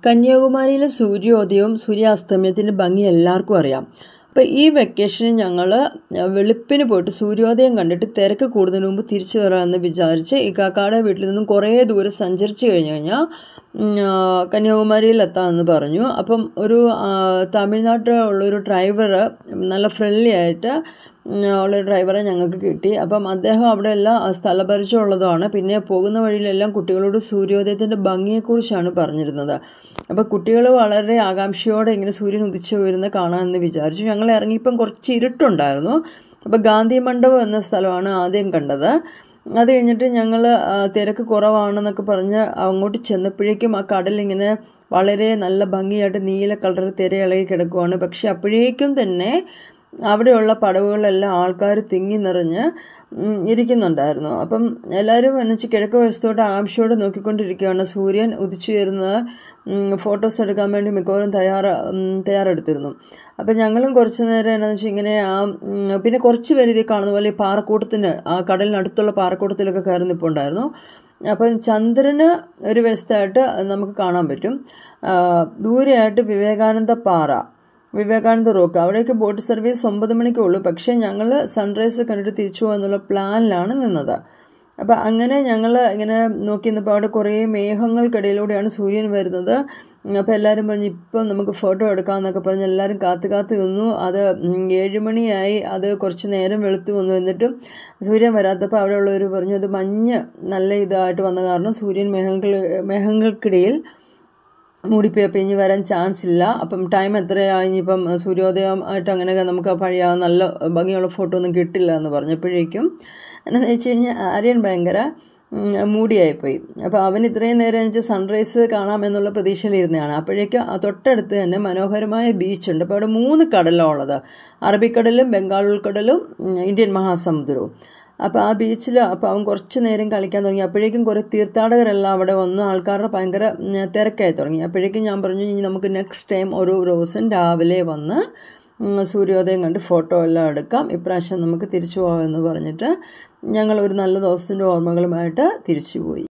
കന്യാകുമാരിയിലെ സൂര്യോദയവും സൂര്യാസ്തമയത്തിൻ്റെ ഭംഗി എല്ലാവർക്കും അറിയാം അപ്പോൾ ഈ വെക്കേഷന് ഞങ്ങൾ വെളുപ്പിന് പോയിട്ട് സൂര്യോദയം കണ്ടിട്ട് തിരക്ക് കൂടുന്നതിന് മുമ്പ് തിരിച്ചു വരാമെന്ന് വിചാരിച്ച് ഇക്കാക്കാടെ വീട്ടിൽ നിന്നും കുറേ ദൂരം സഞ്ചരിച്ച് കഴിഞ്ഞ് കഴിഞ്ഞാൽ കന്യാകുമാരിയിൽ എത്താമെന്ന് പറഞ്ഞു അപ്പം ഒരു തമിഴ്നാട്ടിലുള്ളൊരു ഡ്രൈവർ നല്ല ഫ്രണ്ട്ലി ആയിട്ട് ഉള്ള ഡ്രൈവറെ ഞങ്ങൾക്ക് കിട്ടി അപ്പം അദ്ദേഹം അവിടെ എല്ലാം സ്ഥലപരിചയം ഉള്ളതുമാണ് പിന്നെ പോകുന്ന വഴിയിലെല്ലാം കുട്ടികളോട് സൂര്യോദയത്തിൻ്റെ ഭംഗിയെക്കുറിച്ചാണ് പറഞ്ഞിരുന്നത് അപ്പോൾ കുട്ടികൾ വളരെ ആകാംക്ഷയോടെ ഇങ്ങനെ സൂര്യൻ ഉദിച്ചു വരുന്ന കാണാമെന്ന് വിചാരിച്ചു ഞങ്ങൾ ഇറങ്ങിയപ്പം കുറച്ച് ഇരുട്ടുണ്ടായിരുന്നു അപ്പോൾ ഗാന്ധി മണ്ഡപം എന്ന സ്ഥലമാണ് ആദ്യം കണ്ടത് അത് കഴിഞ്ഞിട്ട് ഞങ്ങൾ തിരക്ക് കുറവാണെന്നൊക്കെ പറഞ്ഞ് അങ്ങോട്ട് ചെന്നപ്പോഴേക്കും ആ കടലിങ്ങനെ വളരെ നല്ല ഭംഗിയായിട്ട് നീല കളർ തിരയിളകി കിടക്കുവാണ് പക്ഷെ അപ്പോഴേക്കും തന്നെ അവിടെയുള്ള പടവുകളിലെല്ലാം ആൾക്കാർ തിങ്ങി നിറഞ്ഞ് ഇരിക്കുന്നുണ്ടായിരുന്നു അപ്പം എല്ലാവരും എന്നുവെച്ച് കിഴക്ക് വശത്തോട്ട് ആകാംക്ഷയോടെ നോക്കിക്കൊണ്ടിരിക്കുകയാണ് സൂര്യൻ ഉദിച്ചു വരുന്നത് ഫോട്ടോസ് എടുക്കാൻ വേണ്ടി മിക്കവാറും തയ്യാറ തയ്യാറെടുത്തിരുന്നു അപ്പം ഞങ്ങളും കുറച്ച് നേരം എന്നാന്ന് വെച്ചാൽ ഇങ്ങനെ ആ പിന്നെ കുറച്ച് പേര് ഇതിൽ കാണുന്ന പോലെ ഈ പാറക്കൂട്ടത്തിന് ആ കടലിനടുത്തുള്ള പാറക്കൂട്ടത്തിലൊക്കെ കയറി നിൽപ്പുണ്ടായിരുന്നു അപ്പം ചന്ദ്രന് ഒരു വശത്തായിട്ട് നമുക്ക് കാണാൻ പറ്റും ദൂരെയായിട്ട് വിവേകാനന്ദ പാറ വിവേകാനന്ദ റോക്ക് അവിടേക്ക് ബോട്ട് സർവീസ് ഒമ്പത് മണിക്കേ ഉള്ളൂ പക്ഷേ ഞങ്ങൾ സൺറൈസ് കണ്ടിട്ട് തിരിച്ചു പോകാന്നുള്ള പ്ലാനിലാണ് നിന്നത് അപ്പോൾ അങ്ങനെ ഞങ്ങൾ ഇങ്ങനെ നോക്കി നിന്നപ്പോൾ അവിടെ കുറേ മേഘങ്ങൾക്കിടയിലൂടെയാണ് സൂര്യൻ വരുന്നത് അപ്പോൾ എല്ലാവരും പറഞ്ഞു ഇപ്പം നമുക്ക് ഫോട്ടോ എടുക്കാമെന്നൊക്കെ പറഞ്ഞ് എല്ലാവരും കാത്തു കാത്ത് നിന്നു അത് ഏഴുമണിയായി അത് കുറച്ച് നേരം വെളുത്തു വന്നു എന്നിട്ടും സൂര്യൻ വരാത്തപ്പോൾ അവിടെയുള്ളവർ പറഞ്ഞു അത് മഞ്ഞ് നല്ല ഇതായിട്ട് വന്ന കാരണം സൂര്യൻ മേഘങ്ങൾ മേഘങ്ങൾക്കിടയിൽ മൂടിപ്പോയപ്പോൾ ഇനി വരാൻ ചാൻസ് ഇല്ല അപ്പം ടൈം എത്രയായി ഇനിയിപ്പം സൂര്യോദയം ആയിട്ട് അങ്ങനെയൊക്കെ നമുക്ക് പഴയ നല്ല ഭംഗിയുള്ള ഫോട്ടോ ഒന്നും കിട്ടില്ല എന്ന് പറഞ്ഞപ്പോഴേക്കും എന്താണെന്ന് വെച്ച് കഴിഞ്ഞാൽ ആര്യൻ ഭയങ്കര മൂടിയായിപ്പോയി അപ്പോൾ അവൻ ഇത്രയും നേരം വെച്ചാൽ സൺറൈസ് കാണാമെന്നുള്ള പ്രതീക്ഷയിലിരുന്നതാണ് അപ്പോഴേക്കും തൊട്ടടുത്ത് തന്നെ മനോഹരമായ ബീച്ചുണ്ട് അപ്പോൾ അവിടെ മൂന്ന് കടലാണ് ഉള്ളത് അറബിക്കടലും ബംഗാൾ ഉൾക്കടലും ഇന്ത്യൻ മഹാസമുദ്രവും അപ്പോൾ ആ ബീച്ചിൽ അപ്പോൾ അവൻ കുറച്ച് നേരം കളിക്കാൻ തുടങ്ങി അപ്പോഴേക്കും കുറേ തീർത്ഥാടകരെല്ലാം അവിടെ വന്നു ആൾക്കാരുടെ ഭയങ്കര തിരക്കായി തുടങ്ങി അപ്പോഴേക്കും ഞാൻ പറഞ്ഞു ഇനി നമുക്ക് നെക്സ്റ്റ് ടൈം ഓരോ ദിവസം രാവിലെ വന്ന് സൂര്യോദയം കണ്ട് ഫോട്ടോ എല്ലാം എടുക്കാം ഇപ്രാവശ്യം നമുക്ക് തിരിച്ചു പോകാമെന്ന് പറഞ്ഞിട്ട് ഞങ്ങൾ ഒരു നല്ല ദിവസത്തിൻ്റെ ഓർമ്മകളുമായിട്ട് തിരിച്ചു പോയി